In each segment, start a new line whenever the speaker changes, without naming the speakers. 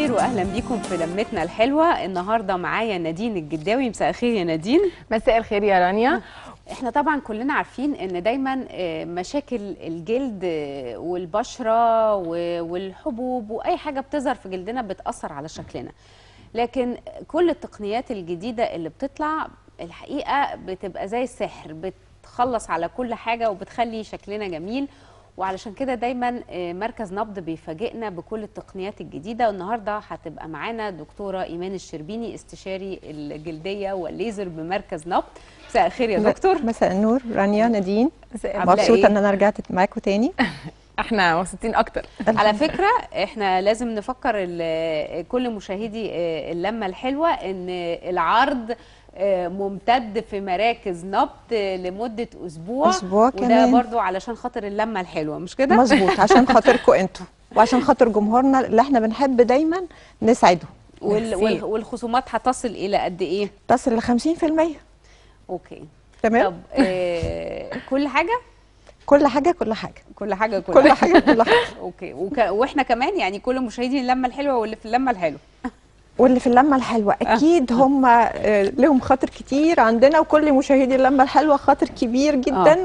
الخير واهلا بيكم في لمتنا الحلوه النهارده معايا نادين الجداوي مساء الخير يا نادين
مساء الخير يا رانيا
احنا طبعا كلنا عارفين ان دايما آه، مشاكل الجلد آه، والبشره و- والحبوب واي حاجه بتظهر في جلدنا بتاثر على شكلنا لكن كل التقنيات الجديده اللي بتطلع الحقيقه بتبقى زي السحر بتخلص على كل حاجه وبتخلي شكلنا جميل وعلشان كده دايما آه، مركز نبض بيفاجئنا بكل التقنيات الجديده والنهارده هتبقى معانا دكتوره ايمان الشربيني استشاري الجلديه والليزر بمركز نبض مساء الخير يا دكتور
مساء النور رانيا نادين
مساء
عاملة
مبسوطه
إيه؟
ان انا رجعت معاكم تاني
احنا مبسوطين اكتر
على فكرة احنا لازم نفكر ال- كل مشاهدي آه، اللمة الحلوة ان العرض آه، ممتد في مراكز نبض آه، لمدة اسبوع
أسبوع
وده
كمان.
برضو علشان خاطر اللمة الحلوة مش كده؟
مظبوط عشان خاطركم انتوا وعشان خاطر جمهورنا اللي احنا بنحب دايما نسعده
وال
ميرسي.
وال والخصومات هتصل الى قد ايه؟
تصل ل 50%
اوكي
تمام
طب آه كل حاجة؟
كل حاجه كل حاجه
كل حاجة كل,
كل حاجه كل حاجه
اوكي وك واحنا كمان يعني كل مشاهدين اللمة الحلوة واللي في اللمة الحلوة
واللي في اللمه الحلوه اكيد هم آه، لهم خاطر كتير عندنا وكل مشاهدي اللمه الحلوه خاطر كبير جدا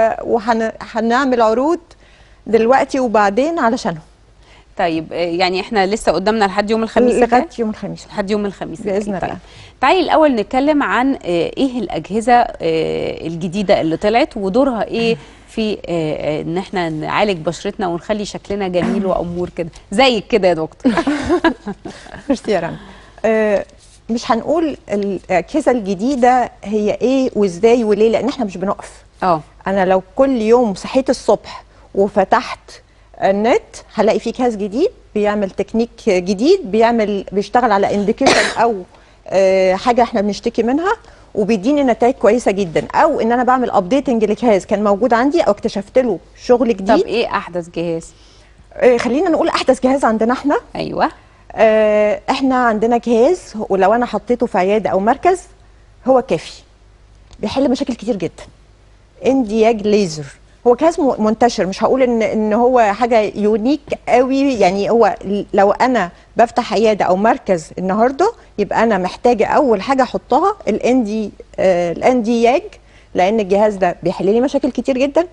وهنعمل عروض دلوقتي وبعدين علشانهم
طيب آه، يعني احنا لسه قدامنا لحد يوم الخميس
لغايه
الجاي؟
يوم الخميس
لحد يوم الخميس
بإذن
الجاي.
الله.
طيب. تعالي الاول نتكلم عن آه، ايه الاجهزه آه، الجديده اللي طلعت ودورها ايه في آه، آه، ان احنا نعالج بشرتنا ونخلي شكلنا جميل وامور كده زيك كده يا دكتور
ميرسي يا رنا آه، مش هنقول الاجهزه الجديده هي ايه وازاي وليه لان احنا مش بنقف
اه
انا لو كل يوم صحيت الصبح وفتحت النت هلاقي فيه جهاز جديد بيعمل تكنيك جديد بيعمل بيشتغل على انديكيشن او آه، حاجه احنا بنشتكي منها وبيديني نتائج كويسه جدا او ان انا بعمل ابديتنج لجهاز كان موجود عندي او اكتشفت له شغل
طب
جديد
ايه احدث جهاز
آه، خلينا نقول احدث جهاز عندنا احنا
ايوه
آه، احنا عندنا جهاز ولو انا حطيته في عياده او مركز هو كافي بيحل مشاكل كتير جدا اندياج ليزر هو جهاز م- منتشر مش هقول ان ان هو حاجه يونيك قوي يعني هو ل- لو انا بفتح عياده او مركز النهارده يبقى انا محتاجه اول حاجه احطها الاندي آه الاندياج لان الجهاز ده بيحل لي مشاكل كتير جدا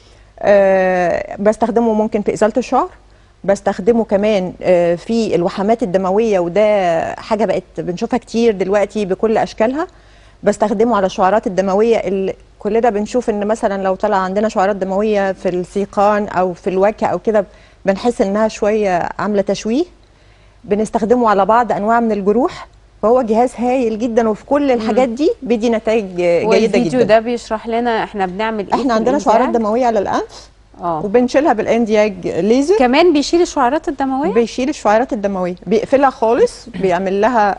آه بستخدمه ممكن في ازاله الشعر بستخدمه كمان آه في الوحمات الدمويه وده حاجه بقت بنشوفها كتير دلوقتي بكل اشكالها بستخدمه على الشعرات الدمويه اللي كلنا بنشوف ان مثلا لو طلع عندنا شعرات دمويه في السيقان او في الوجه او كده بنحس انها شويه عامله تشويه بنستخدمه على بعض انواع من الجروح فهو جهاز هايل جدا وفي كل الحاجات دي بيدي نتائج جيده
والفيديو
جدا
ده بيشرح لنا احنا بنعمل ايه
احنا
في
عندنا شعرات
الانزعاج.
دمويه على الانف
اه
وبنشيلها بالاندياج ليزر
كمان بيشيل الشعرات الدمويه
بيشيل الشعيرات الدمويه بيقفلها خالص بيعمل لها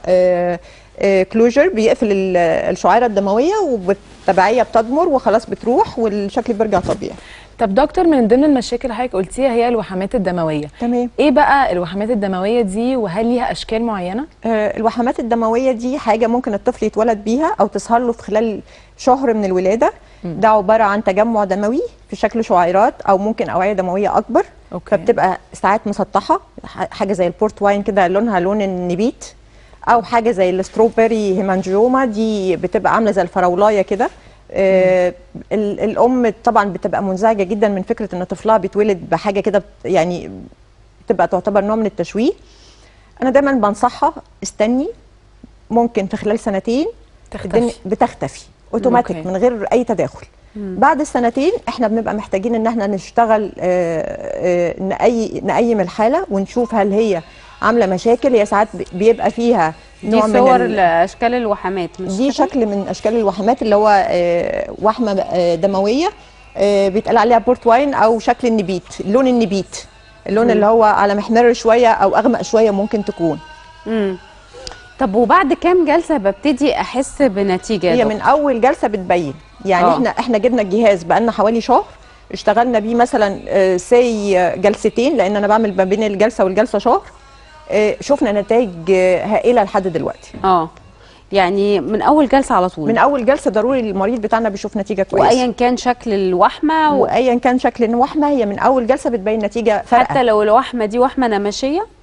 كلوجر بيقفل ال- الشعيره الدمويه وبالتبعيه بتضمر وخلاص بتروح والشكل بيرجع طبيعي
طب دكتور من ضمن المشاكل اللي حضرتك قلتيها هي الوحمات الدمويه
تمام
ايه بقى الوحمات الدمويه دي وهل ليها اشكال معينه
آه، الوحمات الدمويه دي حاجه ممكن الطفل يتولد بيها او تظهر له في خلال شهر من الولاده ده عباره عن تجمع دموي في شكل شعيرات او ممكن اوعيه دمويه اكبر
أوكي.
فبتبقى ساعات مسطحه ح- حاجه زي البورت واين كده لونها لون النبيت او حاجه زي الستروبري هيمانجيوما دي بتبقى عامله زي الفراولايه كده آه ال- الام طبعا بتبقى منزعجه جدا من فكره ان طفلها بيتولد بحاجه كده بت- يعني بتبقى تعتبر نوع من التشويه انا دايما بنصحها استني ممكن في خلال سنتين الدنيا
تختفي
بتختفي اوتوماتيك
أوكي.
من غير اي تداخل بعد السنتين احنا بنبقى محتاجين ان احنا نشتغل آه، آه، نقي نقيم الحاله ونشوف هل هي عامله مشاكل هي ساعات بي- بيبقى فيها
دي
نوع من
صور
ال-
اشكال الوحمات مش
دي
كده؟
شكل من اشكال الوحمات اللي هو آه، وحمه آه، دمويه آه، بيتقال عليها بورت واين او شكل النبيت لون النبيت اللون اللي هو على محمر شويه او اغمق شويه ممكن تكون
امم طب وبعد كام جلسه ببتدي احس بنتيجه يا
هي
دكتور؟
من اول جلسه بتبين يعني
آه.
أوه. احنا احنا جبنا الجهاز بقالنا حوالي شهر اشتغلنا بيه مثلا آه، سي آه، جلستين لان انا بعمل ما بين الجلسه والجلسه شهر آه، شفنا نتائج آه، هائله لحد دلوقتي
اه يعني من اول جلسه على طول
من اول جلسه ضروري المريض بتاعنا بيشوف نتيجه كويسه
وايا كان شكل الوحمه و...
وايا كان شكل الوحمه هي من اول جلسه بتبين نتيجه
حتى
فارقه
لو الوحمه دي وحمه نمشيه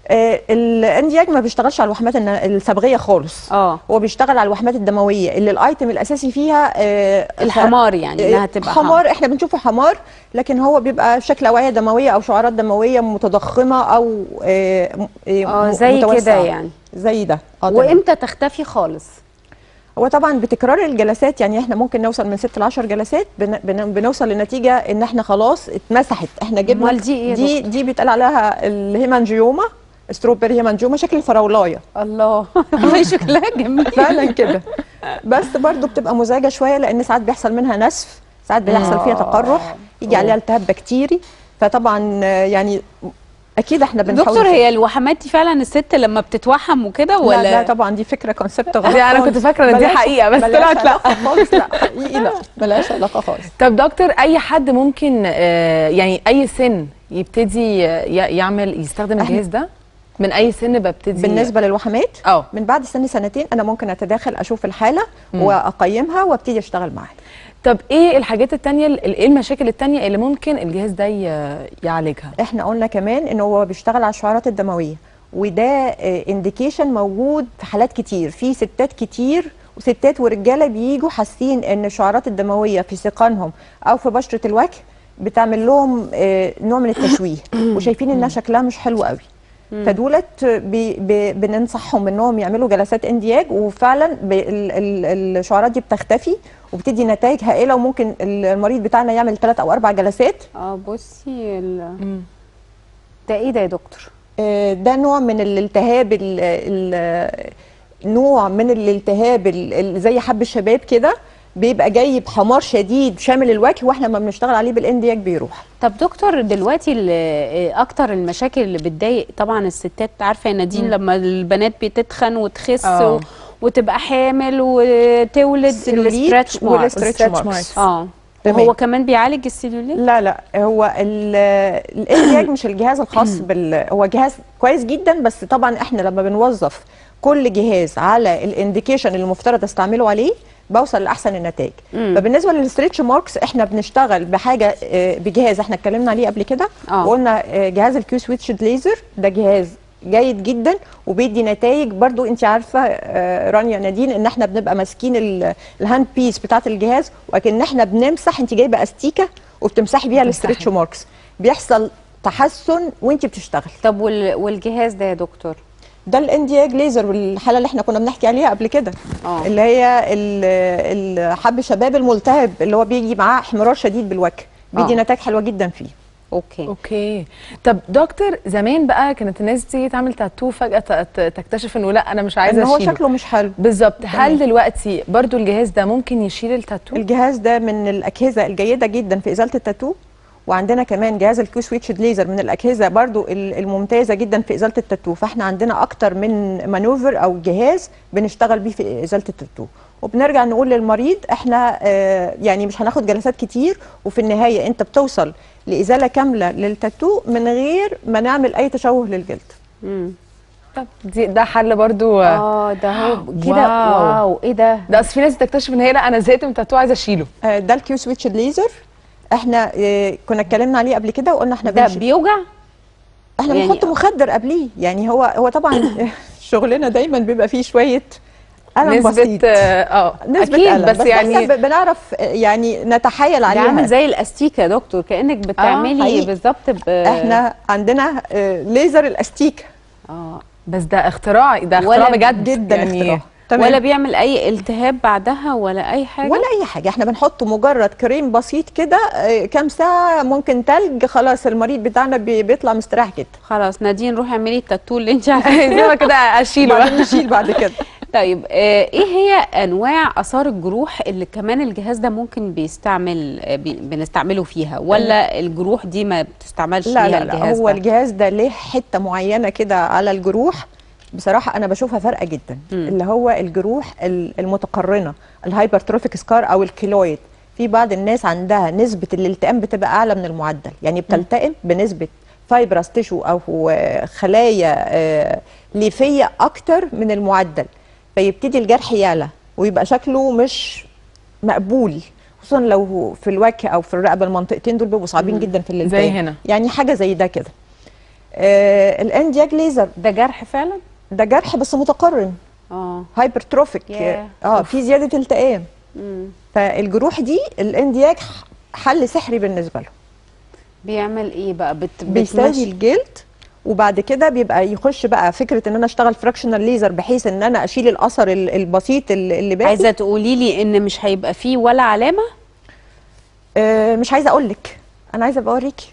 آه الاندياج ما بيشتغلش على الوحمات الن- الصبغيه خالص
اه
هو بيشتغل على الوحمات الدمويه اللي الايتم الاساسي فيها آه
الحمار يعني انها تبقى
حمار احنا بنشوفه حمار لكن هو بيبقى شكل اوعيه دمويه او شعارات دمويه متضخمه او آه م-
اه
م-
زي كده
متوسعة.
يعني
زي ده اه تمام.
وامتى تختفي خالص
هو طبعا بتكرار الجلسات يعني احنا ممكن نوصل من 6 ل 10 جلسات بن بن بنوصل لنتيجه ان احنا خلاص اتمسحت احنا جبنا
أمال دي إيه يا
دي دي بيتقال عليها الهيمانجيوما ستروبري هيمانجيوما شكل الفراولايه
الله والله شكلها جميل
فعلا كده بس برضو بتبقى مزعجه شويه لان ساعات بيحصل منها نسف ساعات بيحصل فيها تقرح يجي عليها التهاب بكتيري فطبعا آه، يعني اكيد احنا بنحاول
دكتور هي الوحمات دي فعلا الست لما بتتوحم وكده
ولا
ولا
لا, لا طبعا دي فكره كونسبت غلط
دي أنا
خالص.
كنت فاكرة إن دي
ملهاش-
حقيقة، بس
ملهاش
طلعت لا.
علاقة خالص لا حقيقي لا ملهاش علاقه خالص
طب دكتور اي حد ممكن آه، يعني اي سن يبتدي آه، ي- يعمل يستخدم
إحنا-
الجهاز ده من اي سن ببتدي
بالنسبه للوحمات
اه
من بعد سن سنتين انا ممكن اتداخل اشوف الحاله واقيمها وابتدي اشتغل معاها
طب ايه الحاجات التانية ال- ايه المشاكل التانية اللي ممكن الجهاز ده ي- يعالجها
احنا قلنا كمان ان هو بيشتغل على الشعيرات الدمويه وده انديكيشن موجود في حالات كتير في ستات كتير وستات ورجاله بيجوا حاسين ان الشعيرات الدمويه في سيقانهم او في بشره الوجه بتعمل لهم آه، نوع من التشويه وشايفين انها شكلها مش حلو قوي فدولت بي بي بننصحهم انهم يعملوا جلسات اندياج وفعلا ب- ال- ال- الشعيرات دي بتختفي وبتدي نتائج هائله وممكن المريض بتاعنا يعمل ثلاث او اربع جلسات
اه بصي ال... ده ايه ده يا دكتور
آه، ده نوع من الالتهاب ال ال نوع من الالتهاب ال- ال- زي حب الشباب كده بيبقى جاي بحمار شديد شامل الوجه واحنا لما بنشتغل عليه بالاندياك بيروح
طب دكتور دلوقتي ال- آه، اكتر المشاكل اللي بتضايق طبعا الستات عارفه يا نادين لما البنات بتتخن وتخس
آه.
و... وتبقى حامل وتولد
السيلوليت
الستريتش مارك
والستريتش
والstretch
ماركس
marks.
اه
تمام.
وهو كمان بيعالج السيلوليت
لا لا هو ال- الاندياك مش الجهاز الخاص بال هو جهاز كويس جدا بس طبعا احنا لما بنوظف كل جهاز على الانديكيشن اللي المفترض استعمله عليه بوصل لاحسن النتائج
مم.
فبالنسبه للستريتش ماركس احنا بنشتغل بحاجه آه، بجهاز احنا اتكلمنا عليه قبل كده
آه.
وقلنا آه، جهاز الكيو سويتش ليزر ده جهاز جيد جدا وبيدي نتائج برضو انت عارفه آه، رانيا نادين ان احنا بنبقى ماسكين ال- الهاند بيس بتاعه الجهاز وكأن احنا بنمسح انت جايبه استيكه وبتمسحي بيها الستريتش ماركس بيحصل تحسن وانت بتشتغل
طب وال... والجهاز ده يا دكتور
ده الاندياج ليزر والحاله اللي احنا كنا بنحكي عليها قبل كده
اه
اللي هي ال- الحب شباب الملتهب اللي هو بيجي معاه احمرار شديد بالوجه بيدي
آه.
نتائج حلوه جدا فيه
اوكي
اوكي طب دكتور زمان بقى كانت الناس تيجي تعمل تاتو فجاه ت- ت- تكتشف انه لا انا مش عايزه
ان هو
اشيله
شكله مش حلو
بالظبط هل
تمام.
دلوقتي برضو الجهاز ده ممكن يشيل التاتو
الجهاز ده من الاجهزه الجيده جدا في ازاله التاتو وعندنا كمان جهاز الكيو سويتش ليزر من الاجهزه برضو ال- الممتازه جدا في ازاله التاتو فاحنا عندنا اكتر من مانوفر او جهاز بنشتغل بيه في ازاله التاتو وبنرجع نقول للمريض احنا آه يعني مش هناخد جلسات كتير وفي النهايه انت بتوصل لازاله كامله للتاتو من غير ما نعمل اي تشوه للجلد
مم.
طب دي ده حل برضو
اه ده هو كده
واو.
واو ايه ده
ده اصل في ناس تكتشف ان هي لا انا زهقت من التاتو عايزه اشيله
آه ده الكيو سويتش ليزر احنا آه كنا اتكلمنا عليه قبل كده وقلنا احنا
ده
بنشيل
بيوجع
احنا
يعني-
بنحط مخدر قبليه يعني هو هو طبعا شغلنا دايما بيبقى فيه شويه الم
نسبه
بسيط
اه آه،
نسبة
اكيد
ألم.
بس,
بس
يعني
احنا ب- بنعرف آه، يعني نتحايل
ده
عليها
عامل زي الاستيكه يا دكتور كانك بتعملي
حقيقي.
بالظبط ب...
احنا عندنا آه، ليزر الاستيكه
اه
بس ده اختراع ده اختراع
ولا
بجد
جدا
يعني
اختراع تمام.
ولا بيعمل اي التهاب بعدها ولا اي حاجه
ولا اي حاجه احنا بنحط مجرد كريم بسيط كده آه، كام ساعه ممكن تلج خلاص المريض بتاعنا بي- بيطلع مستريح جدا
خلاص نادين روحي اعملي التاتو اللي انت عايزاه
زي ما كده اشيله
بعدين
بقى.
نشيل بعد كده
طيب آه ايه هي انواع اثار الجروح اللي كمان الجهاز ده ممكن بيستعمل آه، بي بنستعمله فيها ولا الجروح دي ما بتستعملش
لا
فيها
لا لا
الجهاز
هو
ده
الجهاز ده ليه حته معينه كده على الجروح بصراحه انا بشوفها فارقه جدا
مم.
اللي هو الجروح ال- المتقرنه الهايبرتروفيك سكار او الكيلويد في بعض الناس عندها نسبه الالتئام بتبقى اعلى من المعدل يعني بتلتئم بنسبه فايبرس تيشو او آه، خلايا آه، ليفيه اكتر من المعدل فيبتدي الجرح يعلى ويبقى شكله مش مقبول خصوصا لو في الوجه او في الرقبه المنطقتين دول بيبقوا صعبين جدا في الالتئام
زي هنا.
يعني حاجه زي ده كده آه الاندياج ليزر
ده جرح فعلا
ده جرح بس متقرن
اه
هايبرتروفيك
ياه.
اه في زياده التئام
مم.
فالجروح دي الاندياج حل سحري بالنسبه له
بيعمل ايه بقى بت...
بيساوي
بتمشي-
الجلد وبعد كده بيبقى يخش بقى فكره ان انا اشتغل فراكشنال ليزر بحيث ان انا اشيل الاثر ال- البسيط اللي اللي باقي
عايزه تقولي لي ان مش هيبقى فيه ولا علامه
آه مش عايزه اقول لك انا عايزه ابقى اوريكي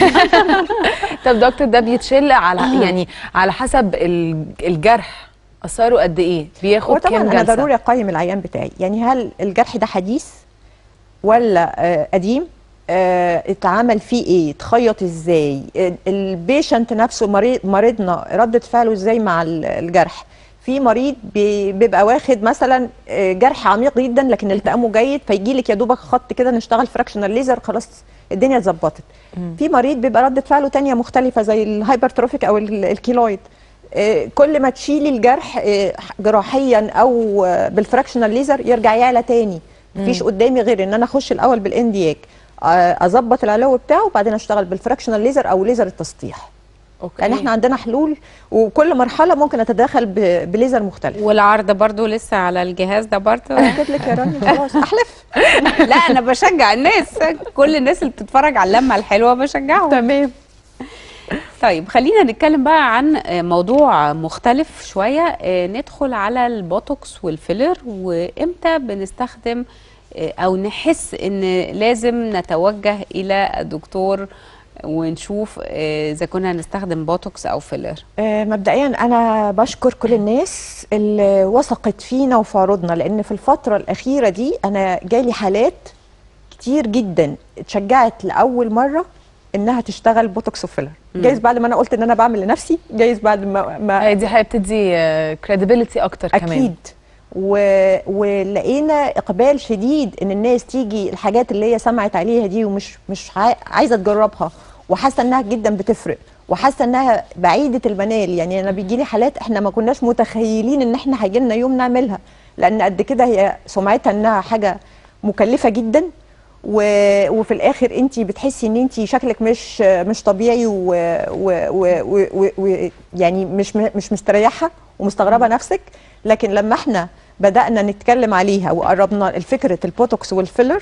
طب دكتور ده بيتشل على يعني على حسب ال- الجرح اثاره قد ايه بياخد
وطبعا
كام
انا
جلسه
ضروري اقيم العيان بتاعي يعني هل الجرح ده حديث ولا آه قديم آه اتعمل فيه ايه اتخيط ازاي ال- البيشنت نفسه مريض مريضنا ردة فعله ازاي مع ال- الجرح في مريض بي- بيبقى واخد مثلا آه، جرح عميق جدا لكن التئامه جيد فيجي لك يا دوبك خط كده نشتغل فراكشنال ليزر خلاص الدنيا اتظبطت في مريض بيبقى ردة فعله تانية مختلفة زي الهايبرتروفيك او ال- الكيلويد آه، كل ما تشيلي الجرح آه، جراحيا او آه، بالفراكشنال ليزر يرجع يعلى تاني مفيش قدامي غير ان انا اخش الاول بالاندياك آه، اظبط العلو بتاعه وبعدين اشتغل بالفراكشنال ليزر او ليزر التسطيح
اوكي
لان احنا عندنا حلول وكل مرحله ممكن اتداخل ب- بليزر مختلف
والعرض برضو لسه على الجهاز ده برضو
اكد لك يا رانيا خلاص احلف
لا انا بشجع الناس كل الناس اللي بتتفرج على اللمه الحلوه بشجعهم
تمام
طيب خلينا نتكلم بقى عن موضوع مختلف شويه آه، ندخل على البوتوكس والفيلر وامتى بنستخدم آه، او نحس ان لازم نتوجه الى الدكتور ونشوف آه، اذا كنا هنستخدم بوتوكس او فيلر
آه، مبدئيا انا بشكر كل الناس اللي وثقت فينا وفي عروضنا لان في الفتره الاخيره دي انا جالي حالات كتير جدا اتشجعت لاول مره انها تشتغل بوتوكس وفيلر جايز بعد ما انا قلت ان انا بعمل لنفسي جايز بعد ما, ما
هي دي حاجه بتدي كريديبيليتي اكتر كمان
اكيد و... ولقينا اقبال شديد ان الناس تيجي الحاجات اللي هي سمعت عليها دي ومش مش عاي... عايزه تجربها وحاسه انها جدا بتفرق وحاسه انها بعيده المنال يعني انا بيجي لي حالات احنا ما كناش متخيلين ان احنا هيجي لنا يوم نعملها لان قد كده هي سمعتها انها حاجه مكلفه جدا و... وفي الاخر انت بتحسي ان انت شكلك مش مش طبيعي و... و... و... و... و... و... يعني مش م- مش مستريحه ومستغربه نفسك لكن لما احنا بدانا نتكلم عليها وقربنا الفكره البوتوكس والفيلر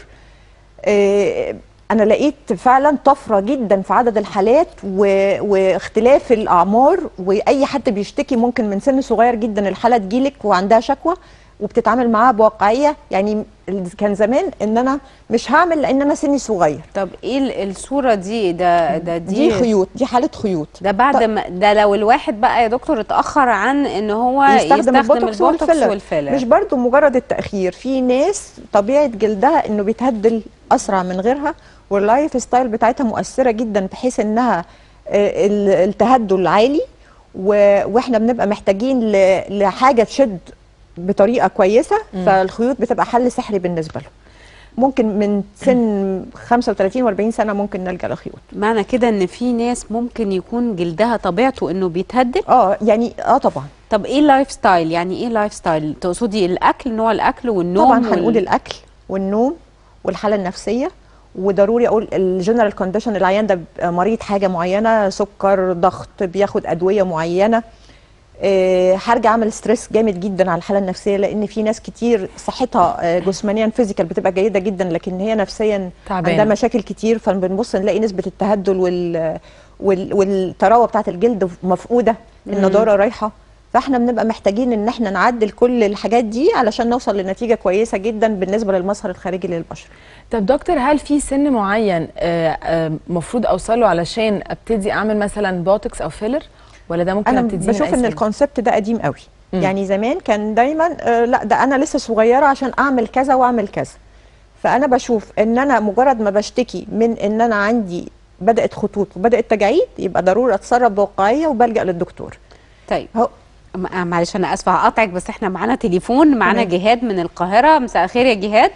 آه، انا لقيت فعلا طفره جدا في عدد الحالات و... واختلاف الاعمار واي حد بيشتكي ممكن من سن صغير جدا الحاله تجيلك وعندها شكوى وبتتعامل معاها بواقعيه يعني كان زمان ان انا مش هعمل لان انا سني صغير
طب ايه ال- الصوره دي ده ده دي,
دي خيوط دي حاله خيوط
ده بعد ما ده لو الواحد بقى يا دكتور اتاخر عن ان هو
يستخدم,
يستخدم,
البوتوكس, والفيلر.
والفيلر
مش برضو مجرد التأخير في ناس طبيعة جلدها انه بيتهدل اسرع من غيرها واللايف ستايل بتاعتها مؤثرة جدا بحيث انها آه، ال- التهدل عالي و- واحنا بنبقى محتاجين ل- لحاجة تشد بطريقة كويسة فالخيوط بتبقى حل سحري بالنسبة له ممكن من سن 35 و40 سنة ممكن نلجأ لخيوط
معنى كده ان في ناس ممكن يكون جلدها طبيعته انه بيتهدل
اه يعني اه طبعا
طب ايه اللايف ستايل يعني ايه لايف ستايل تقصدي الاكل نوع الاكل والنوم
طبعا
وال-
هنقول الاكل والنوم والحاله النفسيه وضروري اقول الجنرال كونديشن العيان ده بيبقى مريض حاجه معينه سكر ضغط بياخد ادويه معينه آه، هرجع اعمل ستريس جامد جدا على الحاله النفسيه لان في ناس كتير صحتها آه، جسمانيا فيزيكال بتبقى جيده جدا لكن هي نفسيا
تعبانة.
عندها مشاكل كتير فبنبص نلاقي نسبه التهدل وال وال والطراوه بتاعه الجلد مفقوده النضاره رايحه فاحنا بنبقى محتاجين ان احنا نعدل كل الحاجات دي علشان نوصل لنتيجه كويسه جدا بالنسبه للمظهر الخارجي للبشره
طب دكتور هل في سن معين المفروض اوصله علشان ابتدي اعمل مثلا بوتوكس او فيلر ولا ده ممكن
انا
ابتدي
بشوف ان الكونسبت ده قديم قوي
مم.
يعني زمان كان دايما آه لا ده انا لسه صغيره عشان اعمل كذا واعمل كذا فانا بشوف ان انا مجرد ما بشتكي من ان انا عندي بدات خطوط وبدات تجاعيد يبقى ضروري اتصرف بواقعيه وبلجا للدكتور
طيب
هو
م- معلش انا اسفه هقطعك بس احنا معانا تليفون معانا
تمام.
جهاد من القاهره مساء الخير يا جهاد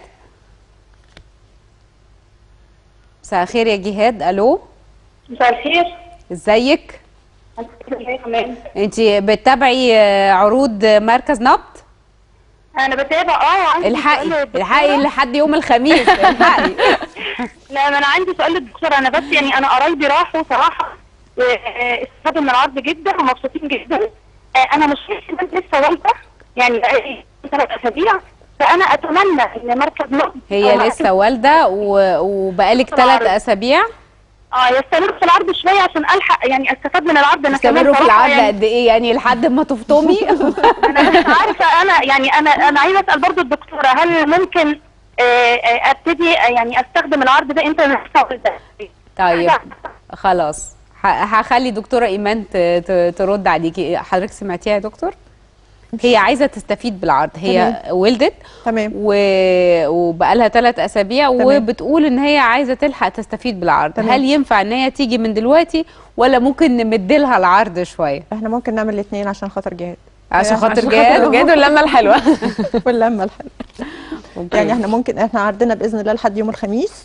مساء الخير يا جهاد الو
مساء الخير
ازيك
الحمد لله تمام
انت بتتابعي آه، عروض مركز نبض
انا بتابع اه عندي
الحقي
سؤال للدكتورة.
الحقي لحد يوم الخميس الحقي
لا ما انا عندي سؤال للدكتور انا بس يعني انا قرايبي راحوا صراحه واستفادوا من العرض جدا ومبسوطين جدا آه، انا مشكلتي ان انا لسه والده يعني بقالي ثلاث اسابيع فانا اتمنى ان مركز نقد
هي
أو
لسه والده و- وبقالك
في
ثلاث
العرض.
اسابيع
اه يستمر في العرض شويه عشان الحق يعني استفاد من العرض انا كمان
استمروا في
صراحة
العرض
يعني
قد ايه يعني لحد ما تفطمي
انا مش عارفه انا يعني انا انا عايزه اسال برضو الدكتوره هل ممكن آه، آه، ابتدي آه، يعني استخدم العرض ده امتى أنا لسه والده
طيب خلاص ه- هخلي دكتوره ايمان ت- ت- ترد عليكي حضرتك سمعتيها يا دكتور هي عايزه تستفيد بالعرض هي ولدت
تمام
و... وبقى لها ثلاث اسابيع
تمام.
وبتقول ان هي عايزه تلحق تستفيد بالعرض
تمام.
هل ينفع ان هي تيجي من دلوقتي ولا ممكن نمدلها العرض شويه
احنا ممكن نعمل الاثنين عشان خاطر جهاد
عشان خاطر
عشان
جهاد
جهاد واللمه الحلوه
واللمه الحلوه
أوكي.
يعني احنا ممكن احنا عندنا باذن الله لحد يوم الخميس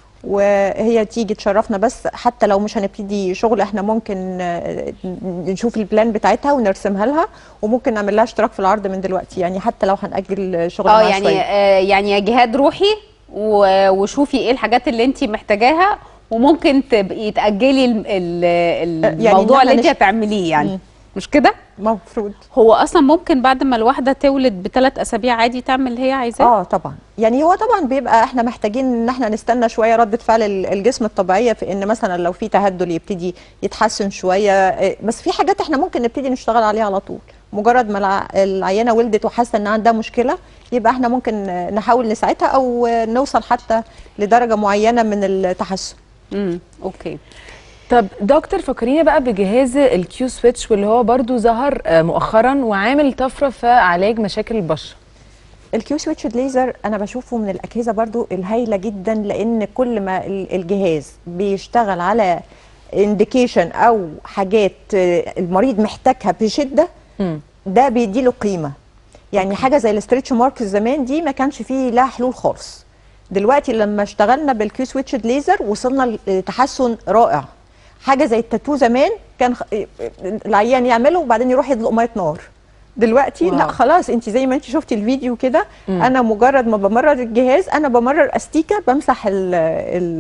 وهي تيجي تشرفنا بس حتى لو مش هنبتدي شغل احنا ممكن آه، نشوف البلان بتاعتها ونرسمها لها وممكن نعمل لها اشتراك في العرض من دلوقتي يعني حتى لو هنأجل شغل
اه
معاها
يعني
شوية.
آه يعني يا جهاد روحي و- وشوفي ايه الحاجات اللي انت محتاجاها وممكن تبقي تاجلي ال- ال-
يعني
الموضوع
إن
اللي
إحنا
انت
نش-
هتعمليه يعني
مم.
مش كده
مفروض
هو اصلا ممكن بعد ما الواحده تولد بثلاث اسابيع عادي تعمل اللي هي عايزاه
اه طبعا يعني هو طبعا بيبقى احنا محتاجين ان احنا نستنى شويه رده فعل ال- الجسم الطبيعيه في ان مثلا لو في تهدل يبتدي يتحسن شويه آه، بس في حاجات احنا ممكن نبتدي نشتغل عليها على طول مجرد ما الع- العيانه ولدت وحاسه ان عندها مشكله يبقى احنا ممكن آه، نحاول نساعدها او آه، نوصل حتى لدرجه معينه من التحسن
امم اوكي
طب دكتور فكريني بقى بجهاز الكيو سويتش واللي هو برضو ظهر آه، مؤخرا وعامل طفره في علاج مشاكل البشره
الكيو سويتش ليزر انا بشوفه من الاجهزه برضو الهايله جدا لان كل ما ال- الجهاز بيشتغل على انديكيشن او حاجات آه، المريض محتاجها بشده
مم.
ده بيديله قيمه يعني حاجه زي الاستريتش مارك زمان دي ما كانش فيه لها حلول خالص دلوقتي لما اشتغلنا بالكيو سويتش ليزر وصلنا لتحسن رائع حاجه زي التاتو زمان كان خ- العيان يعمله وبعدين يروح يدلق ميه نار دلوقتي لا
واو.
خلاص انت زي ما انت شفتي الفيديو كده انا مجرد ما بمرر الجهاز انا بمرر استيكه بمسح ال ال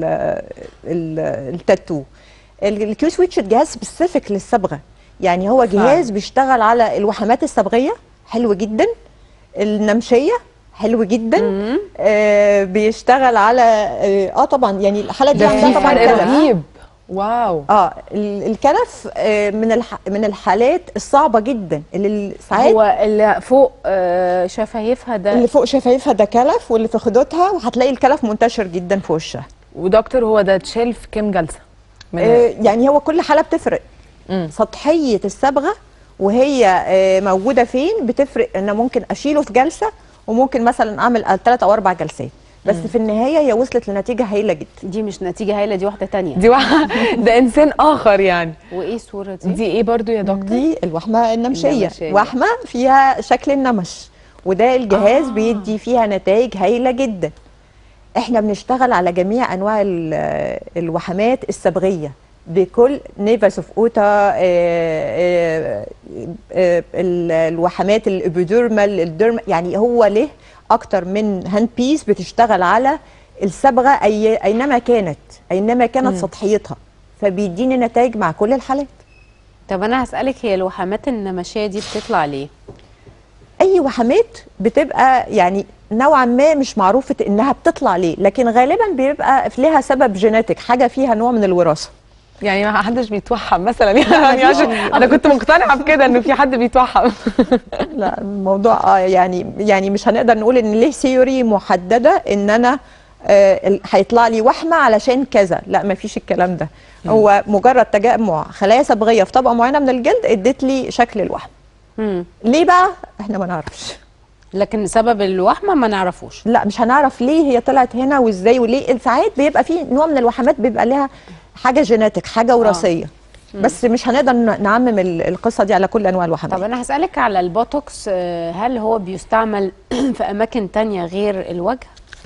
ال التاتو ال- الكيو سويتش جهاز سبيسيفيك للصبغه يعني هو جهاز بيشتغل على الوحمات الصبغيه حلو جدا النمشيه حلو جدا آه بيشتغل على اه, آه طبعا يعني الحاله دي
ده
عندها
في
طبعا
فرق
كلف.
رهيب واو
اه ال- الكلف آه من الح من الحالات الصعبه جدا اللي ساعات
هو اللي فوق آه، شفايفها ده
اللي فوق شفايفها ده كلف واللي في خدودها وهتلاقي الكلف منتشر جدا في وشها
ودكتور هو ده اتشال في كام جلسه من
آه يعني هو كل حاله بتفرق
مم.
سطحيه الصبغه وهي آه موجوده فين بتفرق ان ممكن اشيله في جلسه وممكن مثلا اعمل ثلاث او اربع جلسات بس في النهايه هي وصلت لنتيجه هايله جدا
دي مش نتيجه هايله دي واحده تانية
دي واحد ده انسان اخر يعني
وايه الصوره دي
دي ايه برضو يا دكتور
دي الوحمه النمشيه
النمشية.
وحمه فيها شكل النمش وده الجهاز آه. بيدي فيها نتائج هايله جدا احنا بنشتغل على جميع انواع ال- الوحمات الصبغيه بكل نيفاس اوف اوتا آه، آه، آه، ال- الوحمات الابيديرمال الديرم يعني هو له اكتر من هاند بيس بتشتغل على الصبغه أي اينما كانت اينما كانت سطحيتها فبيديني نتائج مع كل الحالات
طب انا هسالك هي الوحمات النمشيه دي بتطلع ليه
اي وحمات بتبقى يعني نوعا ما مش معروفه انها بتطلع ليه لكن غالبا بيبقى لها سبب جينيتك حاجه فيها نوع من الوراثه
يعني ما حدش بيتوحم مثلا يعني عشان انا كنت مقتنعه بكده انه في حد بيتوحم
لا الموضوع اه يعني يعني مش هنقدر نقول ان ليه ثيوري محدده ان انا آه، ال- هيطلع لي وحمه علشان كذا لا ما فيش الكلام ده هو مجرد تجمع خلايا صبغيه في طبقه معينه من الجلد ادت لي شكل الوحم
مم.
ليه بقى احنا ما نعرفش
لكن سبب الوحمه ما نعرفوش
لا مش هنعرف ليه هي طلعت هنا وازاي وليه ساعات بيبقى في نوع من الوحمات بيبقى لها حاجه جيناتيك حاجه وراثيه بس مش هنقدر ن- نعمم ال- القصه دي على كل انواع الوحمات
طب انا هسالك على البوتوكس آه، هل هو بيستعمل في اماكن تانية غير الوجه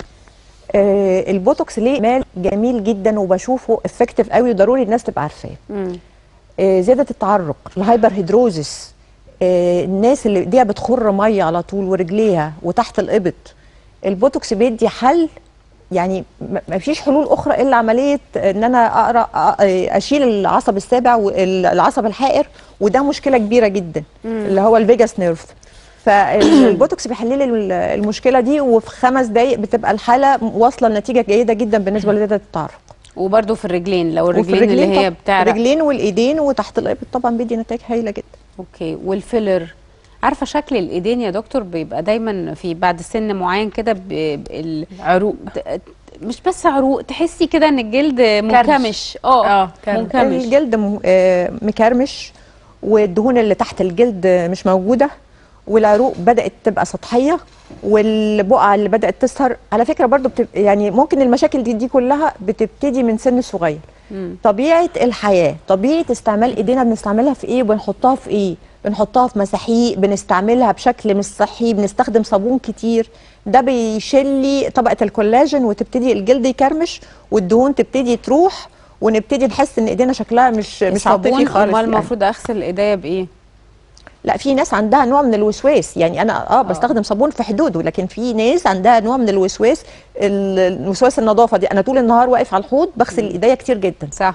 آه البوتوكس ليه مال جميل جدا وبشوفه افكتيف قوي وضروري الناس تبقى عارفاه
مم.
آه زياده التعرق الهايبر هيدروزس آه الناس اللي ايديها بتخر ميه على طول ورجليها وتحت الابط البوتوكس بيدي حل يعني ما ما فيش حلول اخرى الا عمليه ان انا اقرا أ- اشيل العصب السابع والعصب الحائر وده مشكله كبيره جدا اللي هو الفيجاس نيرف فالبوتوكس بيحل لي ال- المشكله دي وفي خمس دقائق بتبقى الحاله واصله لنتيجه جيده جدا بالنسبه لزياده التعرق
وبرده في الرجلين لو
وفي
الرجلين اللي هي
طب-
بتعرق
الرجلين والايدين وتحت الابط طبعا بيدي نتائج هايله جدا
اوكي والفيلر عارفه شكل الايدين يا دكتور بيبقى دايما في بعد سن معين كده ب- ب- ال-
عروق
ت- مش بس عروق تحسي كده ان الجلد منكمش اه
آه، كرش.
منكمش
الجلد م- آه، مكرمش والدهون اللي تحت الجلد مش موجوده والعروق بدات تبقى سطحيه والبقع اللي بدات تظهر على فكره برضو بتب... يعني ممكن المشاكل دي دي كلها بتبتدي من سن صغير
مم.
طبيعه الحياه طبيعه استعمال ايدينا بنستعملها في ايه وبنحطها في ايه بنحطها في مساحيق بنستعملها بشكل مش صحي بنستخدم صابون كتير ده بيشيل لي طبقه الكولاجين وتبتدي الجلد يكرمش والدهون تبتدي تروح ونبتدي نحس ان ايدينا شكلها مش مش عاطفي
صابون
خالص
امال
يعني.
المفروض اغسل ايديا بايه
لا في ناس عندها نوع من الوسواس يعني انا اه بستخدم صابون في حدوده لكن في ناس عندها نوع من الوسواس ال- الوسواس النظافه دي انا طول النهار واقف على الحوض بغسل ايديا كتير جدا
صح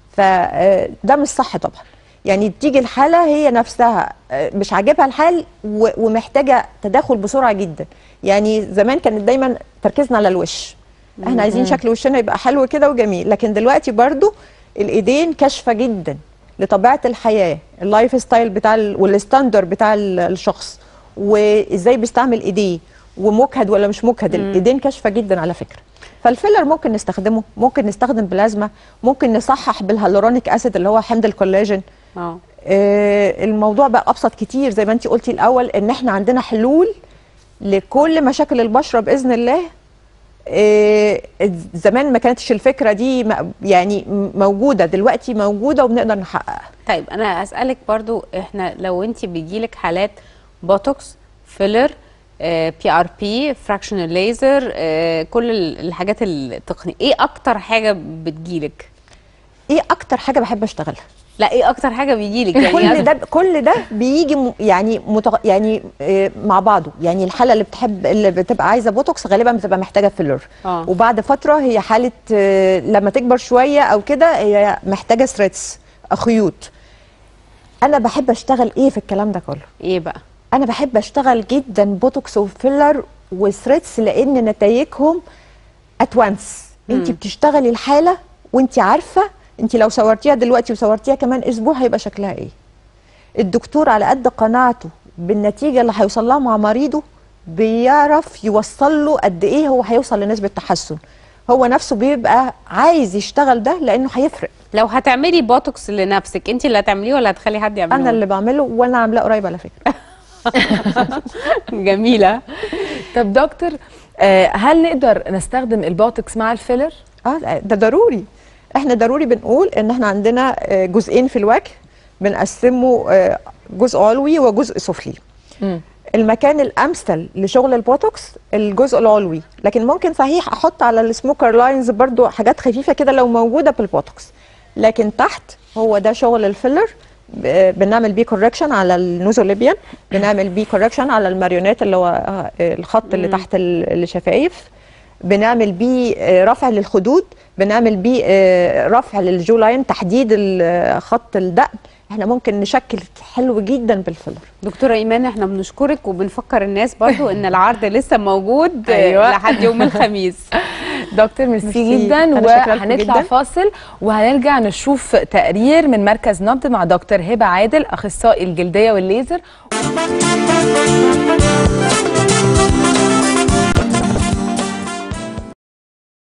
فده مش صح طبعا يعني تيجي الحاله هي نفسها آه، مش عاجبها الحال و- ومحتاجه تدخل بسرعه جدا يعني زمان كانت دايما تركيزنا على الوش احنا عايزين شكل وشنا يبقى حلو كده وجميل لكن دلوقتي برضو الايدين كاشفه جدا لطبيعه الحياه اللايف ستايل بتاع ال- والستاندر بتاع ال- الشخص وازاي بيستعمل ايديه ومجهد ولا مش مجهد الايدين كاشفه جدا على فكره فالفيلر ممكن نستخدمه ممكن نستخدم بلازما ممكن نصحح بالهالورونيك اسيد اللي هو حمض الكولاجين
اه
آه، الموضوع بقى ابسط كتير زي ما انت قلتي الاول ان احنا عندنا حلول لكل مشاكل البشره باذن الله آه، زمان ما كانتش الفكره دي م- يعني م- موجوده دلوقتي موجوده وبنقدر نحققها
طيب انا اسالك برضو احنا لو انت بيجيلك حالات بوتوكس فيلر بي ار بي فراكشنال ليزر كل ال- الحاجات التقنيه ايه اكتر حاجه بتجيلك
ايه اكتر حاجه بحب اشتغلها
لا ايه اكتر حاجه بيجيلك يعني
كل
أنا-
ده كل ده بيجي م- يعني متغ... يعني آه، مع بعضه يعني الحاله اللي بتحب اللي بتبقى عايزه بوتوكس غالبا بتبقى محتاجه فيلر
آه.
وبعد فتره هي حاله آه، لما تكبر شويه او كده هي محتاجه ثريدز خيوط انا بحب اشتغل ايه في الكلام ده كله
ايه بقى
انا بحب اشتغل جدا بوتوكس وفيلر وثريدز لان نتائجهم ات وانس انت بتشتغلي الحاله وانت عارفه انت لو صورتيها دلوقتي وصورتيها كمان اسبوع هيبقى شكلها ايه الدكتور على قد قناعته بالنتيجه اللي هيوصل لها مع مريضه بيعرف يوصل له قد ايه هو هيوصل لنسبه تحسن هو نفسه بيبقى عايز يشتغل ده لانه هيفرق
لو هتعملي بوتوكس لنفسك انت اللي هتعمليه ولا هتخلي حد يعمله
انا اللي بعمله وانا عاملاه قريب على فكره
جميله
طب دكتور آه، هل نقدر نستخدم البوتوكس مع الفيلر
اه ده ضروري احنا ضروري بنقول ان احنا عندنا آه، جزئين في الوجه بنقسمه آه، جزء علوي وجزء سفلي
مم.
المكان الامثل لشغل البوتوكس الجزء العلوي لكن ممكن صحيح احط على السموكر لاينز برضو حاجات خفيفه كده لو موجوده بالبوتوكس لكن تحت هو ده شغل الفيلر ب- بنعمل بيه كوركشن على النوزوليبيان بنعمل بيه كوركشن على الماريونات اللي هو آه، الخط اللي تحت ال- الشفايف بنعمل بيه آه، رفع للخدود بنعمل بيه آه، رفع للجو لاين تحديد ال- خط الدقن احنا ممكن نشكل حلو جدا بالفيلر
دكتورة إيمان احنا بنشكرك وبنفكر الناس برضو ان العرض لسه موجود
أيوة.
لحد يوم الخميس
دكتور ميرسي
ميرسي.
جدا
أنا شاكرة لكم
وهنطلع
جداً.
فاصل وهنرجع نشوف تقرير من مركز نبض مع دكتور هبه عادل اخصائي الجلديه والليزر